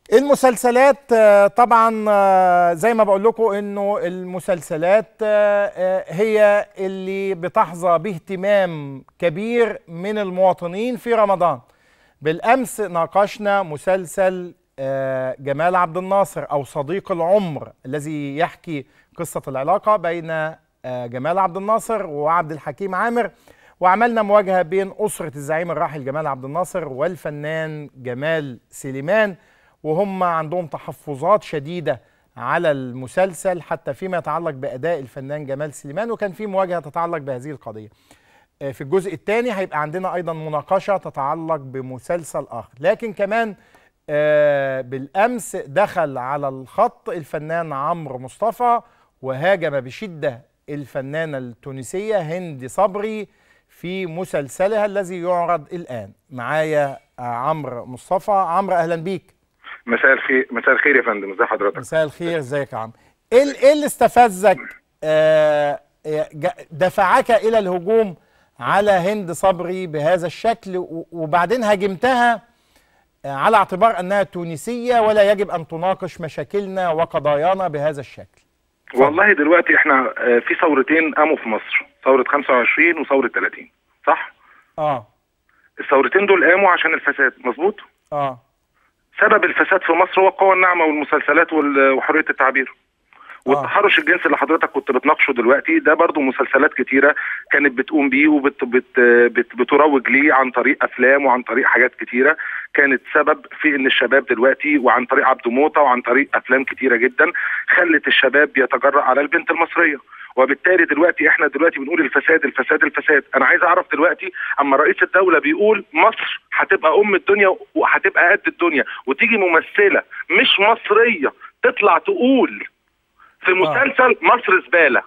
المسلسلات آه، طبعا آه، زي ما بقول لكم انه المسلسلات آه، آه، هي اللي بتحظى باهتمام كبير من المواطنين في رمضان بالامس ناقشنا مسلسل آه، جمال عبد الناصر او صديق العمر الذي يحكي قصه العلاقه بين آه، جمال عبد الناصر وعبد الحكيم عامر وعملنا مواجهه بين اسره الزعيم الراحل جمال عبد الناصر والفنان جمال سليمان وهم عندهم تحفظات شديده على المسلسل حتى فيما يتعلق باداء الفنان جمال سليمان وكان في مواجهه تتعلق بهذه القضيه. آه، في الجزء الثاني هيبقى عندنا ايضا مناقشه تتعلق بمسلسل اخر، لكن كمان آه، بالامس دخل على الخط الفنان عمرو مصطفى وهاجم بشده الفنانه التونسيه هند صبري في مسلسلها الذي يعرض الان. معايا آه، عمرو مصطفى، عمرو اهلا بيك. مساء الخير مساء الخير يا فندم ازي حضرتك مساء الخير ازيك يا عم ايه ال- ايه اللي استفزك آه، جا- دفعك الى الهجوم على هند صبري بهذا الشكل و- وبعدين هاجمتها آه، على اعتبار انها تونسيه ولا يجب ان تناقش مشاكلنا وقضايانا بهذا الشكل والله دلوقتي احنا آه، في ثورتين قاموا في مصر ثوره 25 وثوره 30 صح اه الثورتين دول قاموا عشان الفساد مظبوط اه سبب الفساد في مصر هو القوى الناعمه والمسلسلات وال- وحريه التعبير والتحرش الجنسي اللي حضرتك كنت بتناقشه دلوقتي ده برضو مسلسلات كتيره كانت بتقوم بيه وبت بت بت بتروج ليه عن طريق افلام وعن طريق حاجات كتيره كانت سبب في ان الشباب دلوقتي وعن طريق عبد موته وعن طريق افلام كتيره جدا خلت الشباب يتجرأ على البنت المصريه وبالتالي دلوقتي احنا دلوقتي بنقول الفساد الفساد الفساد انا عايز اعرف دلوقتي اما رئيس الدوله بيقول مصر هتبقى ام الدنيا وهتبقى قد الدنيا وتيجي ممثله مش مصريه تطلع تقول في مسلسل مصر زباله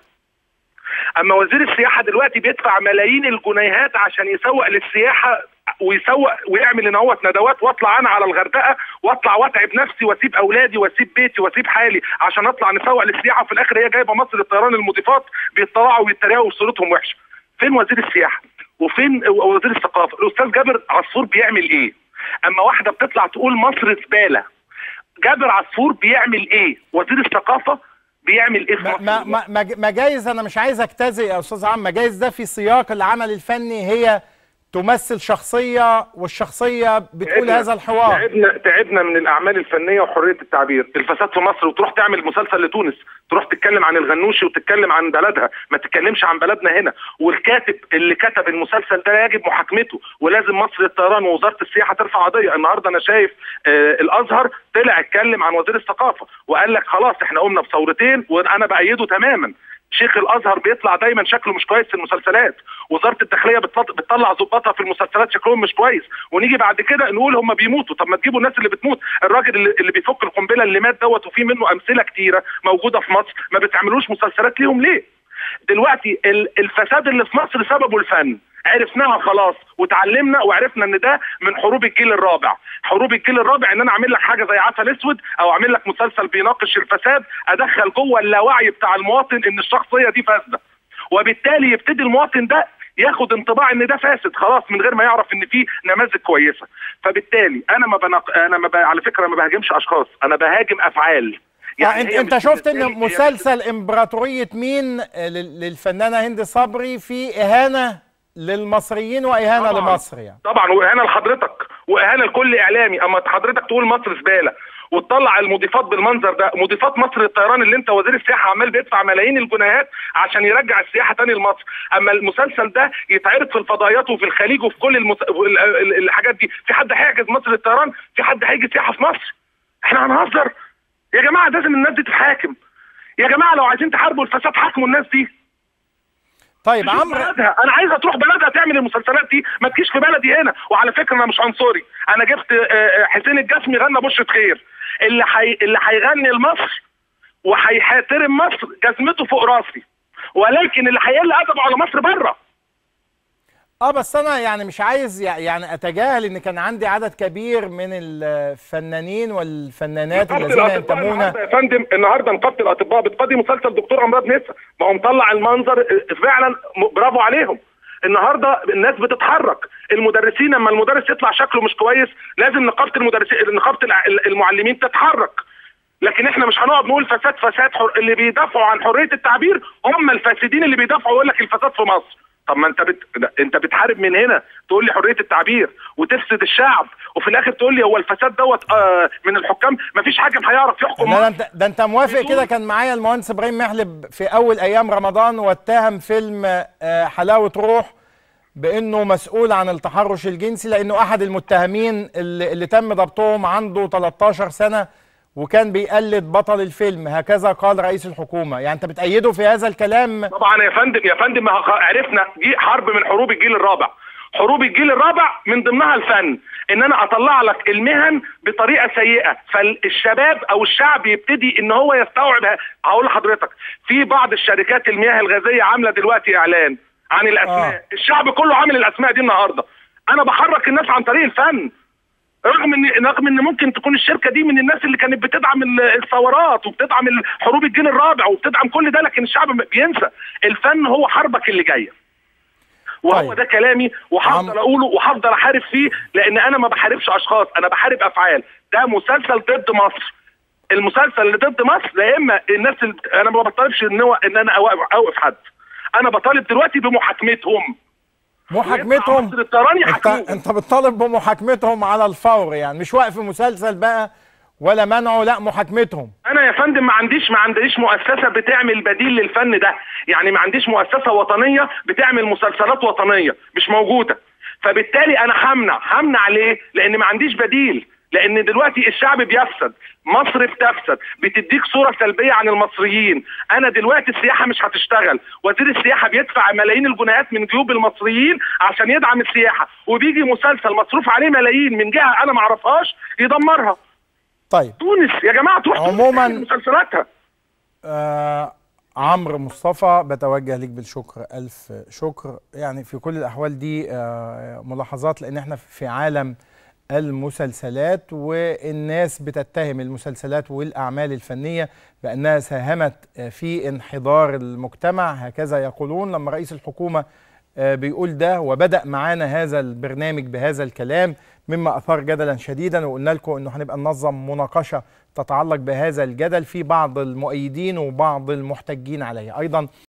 اما وزير السياحه دلوقتي بيدفع ملايين الجنيهات عشان يسوق للسياحه ويسوق ويعمل ان هو ندوات واطلع انا على الغردقه واطلع واتعب نفسي واسيب اولادي واسيب بيتي واسيب حالي عشان اطلع نسوق للسياحه وفي الاخر هي جايبه مصر الطيران المضيفات بيطلعوا ويتريقوا وصورتهم وحشه فين وزير السياحه وفين وزير الثقافه الاستاذ جابر عصفور بيعمل ايه اما واحده بتطلع تقول مصر زباله جابر عصفور بيعمل ايه وزير الثقافه بيعمل ايه في ما مصر ما ما- ما مجايز انا مش عايز اجتزئ يا استاذ عم مجايز ده في سياق العمل الفني هي تمثل شخصيه والشخصيه بتقول تعبنا- هذا الحوار تعبنا تعبنا من الاعمال الفنيه وحريه التعبير الفساد في مصر وتروح تعمل مسلسل لتونس تروح تتكلم عن الغنوشي وتتكلم عن بلدها ما تتكلمش عن بلدنا هنا والكاتب اللي كتب المسلسل ده يجب محاكمته ولازم مصر للطيران ووزاره السياحه ترفع قضيه النهارده انا شايف آه الازهر طلع اتكلم عن وزير الثقافه وقال لك خلاص احنا قمنا بثورتين وانا بايده تماما شيخ الازهر بيطلع دايما شكله مش كويس في المسلسلات وزاره الداخليه بتط- بتطلع ظباطها في المسلسلات شكلهم مش كويس ونيجي بعد كده نقول هم بيموتوا طب ما تجيبوا الناس اللي بتموت الراجل اللي, اللي بيفك القنبله اللي مات دوت وفي منه امثله كتيره موجوده في مصر ما بتعملوش مسلسلات ليهم ليه دلوقتي ال- الفساد اللي في مصر سببه الفن عرفناها خلاص وتعلمنا وعرفنا ان ده من حروب الجيل الرابع حروب الجيل الرابع ان انا اعمل لك حاجه زي عسل اسود او اعمل لك مسلسل بيناقش الفساد ادخل جوه اللاوعي بتاع المواطن ان الشخصيه دي فاسده وبالتالي يبتدي المواطن ده ياخد انطباع ان ده فاسد خلاص من غير ما يعرف ان في نماذج كويسه فبالتالي انا ما بنق... انا ما ب... على فكره ما بهاجمش اشخاص انا بهاجم افعال يعني انت هي انت مش شفت بالنسبة ان لي- هي مش- مسلسل امبراطوريه مين آه، لل- للفنانه هند صبري في اهانه للمصريين واهانه طبعاً. لمصر يعني طبعا واهانه لحضرتك واهانه لكل اعلامي اما حضرتك تقول مصر زباله وتطلع المضيفات بالمنظر ده مضيفات مصر للطيران اللي انت وزير السياحه عمال بيدفع ملايين الجنيهات عشان يرجع السياحه تاني لمصر اما المسلسل ده يتعرض في الفضائيات وفي الخليج وفي كل المس... ال- ال- الحاجات دي في حد هيحجز مصر للطيران في حد هيجي سياحه في مصر احنا هنهزر يا جماعه لازم الناس دي تتحاكم يا جماعه لو عايزين تحاربوا الفساد حاكموا الناس دي طيب تشوف عمرو بلدها انا عايزه تروح بلدها تعمل المسلسلات دي ما تجيش في بلدي هنا وعلى فكره انا مش عنصري انا جبت آه، آه، حسين الجسمي غنى بشرة خير اللي حي... اللي هيغني لمصر وهيحترم مصر جزمته فوق راسي ولكن اللي هيقل ادبه على مصر بره اه بس انا يعني مش عايز يع- يعني اتجاهل ان كان عندي عدد كبير من الفنانين والفنانات نقابه الذين الاطباء ينتمون النهارده يا فندم النهارده نقابه الاطباء بتقضي مسلسل دكتور امراض نسا ما هو مطلع المنظر آه، فعلا م- برافو عليهم النهارده الناس بتتحرك المدرسين لما المدرس يطلع شكله مش كويس لازم نقابه المدرسين نقابه الع- المعلمين تتحرك لكن احنا مش هنقعد نقول فساد فساد حر... اللي بيدافعوا عن حريه التعبير هم الفاسدين اللي بيدافعوا يقول لك الفساد في مصر طب ما انت بت... لا، انت بتحارب من هنا تقول لي حريه التعبير وتفسد الشعب وفي الاخر تقول لي هو الفساد دوت آه من الحكام مفيش حاكم هيعرف يحكم لا ده مصر. انت ده انت موافق بدون- كده كان معايا المهندس ابراهيم محلب في اول ايام رمضان واتهم فيلم آه، حلاوه روح بانه مسؤول عن التحرش الجنسي لانه احد المتهمين اللي, اللي تم ضبطهم عنده 13 سنه وكان بيقلد بطل الفيلم هكذا قال رئيس الحكومه يعني انت بتأيده في هذا الكلام طبعا يا فندم يا فندم ما خ- عرفنا جي حرب من حروب الجيل الرابع حروب الجيل الرابع من ضمنها الفن ان انا اطلع لك المهن بطريقه سيئه فالشباب او الشعب يبتدي ان هو يستوعب ه- هقول لحضرتك في بعض الشركات المياه الغازيه عامله دلوقتي اعلان عن الاسماء آه. الشعب كله عامل الاسماء دي النهارده انا بحرك الناس عن طريق الفن رغم ان رغم ان ممكن تكون الشركه دي من الناس اللي كانت بتدعم ال- الثورات وبتدعم ال- حروب الجيل الرابع وبتدعم كل ده لكن الشعب بينسى الفن هو حربك اللي جايه وهو طيب. ده كلامي وهفضل عم- اقوله وهفضل احارب فيه لان انا ما بحاربش اشخاص انا بحارب افعال ده مسلسل ضد مصر المسلسل اللي ضد مصر لا اما الناس اللي انا ما بطالبش ان هو ان انا أوقف- اوقف حد انا بطالب دلوقتي بمحاكمتهم محاكمتهم مصر الطيران انت يحاكموهم انت بتطالب بمحاكمتهم على الفور يعني مش وقف مسلسل بقى ولا منعه لا محاكمتهم انا يا فندم ما عنديش ما عنديش مؤسسه بتعمل بديل للفن ده يعني ما عنديش مؤسسه وطنيه بتعمل مسلسلات وطنيه مش موجوده فبالتالي انا همنع همنع ليه لان ما عنديش بديل لان دلوقتي الشعب بيفسد مصر بتفسد بتديك صوره سلبيه عن المصريين انا دلوقتي السياحه مش هتشتغل وزير السياحه بيدفع ملايين الجنيهات من جيوب المصريين عشان يدعم السياحه وبيجي مسلسل مصروف عليه ملايين من جهه انا ما اعرفهاش يدمرها طيب تونس يا جماعه تروح تونس عموماً- تعمل مسلسلاتها آه عمرو مصطفى بتوجه ليك بالشكر ألف شكر يعني في كل الأحوال دي آه ملاحظات لأن احنا في عالم المسلسلات والناس بتتهم المسلسلات والأعمال الفنية بأنها ساهمت آه، في انحدار المجتمع هكذا يقولون لما رئيس الحكومة آه، بيقول ده وبدأ معانا هذا البرنامج بهذا الكلام مما أثار جدلا شديدا وقلنا لكم أنه هنبقى ننظم مناقشة تتعلق بهذا الجدل في بعض المؤيدين وبعض المحتجين عليه أيضا